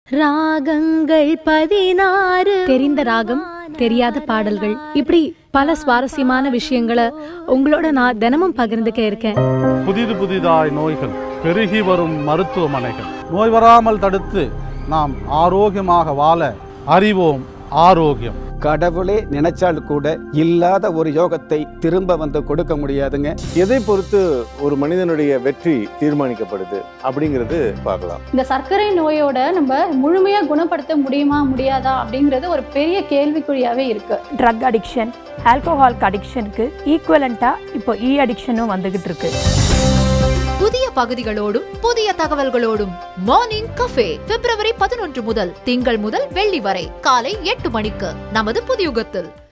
ராகங்கள் பதினாறு தெரிந்த ராகம் தெரியாத பாடல்கள் இப்படி பல சுவாரஸ்யமான விஷயங்களை உங்களோட நான் தினமும் பகிர்ந்துக்க இருக்கேன் புதிது புதிதாய் நோய்கள் பெருகி வரும் மருத்துவமனைகள் நோய் வராமல் தடுத்து நாம் ஆரோக்கியமாக வாழ அறிவோம் ஆரோக்கியம் கடவுளே நினைச்சால் கூட இல்லாத ஒரு யோகத்தை திரும்ப வந்து கொடுக்க முடியாதுங்க எதை பொறுத்து ஒரு மனிதனுடைய வெற்றி தீர்மானிக்கப்படுது அப்படிங்கிறது பார்க்கலாம் இந்த சர்க்கரை நோயோட நம்ம முழுமையா குணப்படுத்த முடியுமா முடியாதா அப்படிங்கிறது ஒரு பெரிய கேள்விக்குறியாவே இருக்கு ட்ரக் அடிக்ஷன் ஆல்கோஹால்க் அடிக்ஷனுக்கு ஈக்குவலண்ட்டாக இப்போ இ அடிக்ஷனும் வந்துகிட்டு இருக்கு புதிய பகுதிகளோடும் புதிய தகவல்களோடும் மார்னிங் கஃபே பிப்ரவரி பதினொன்று முதல் திங்கள் முதல் வெள்ளி வரை காலை எட்டு மணிக்கு நமது புதியுகத்தில்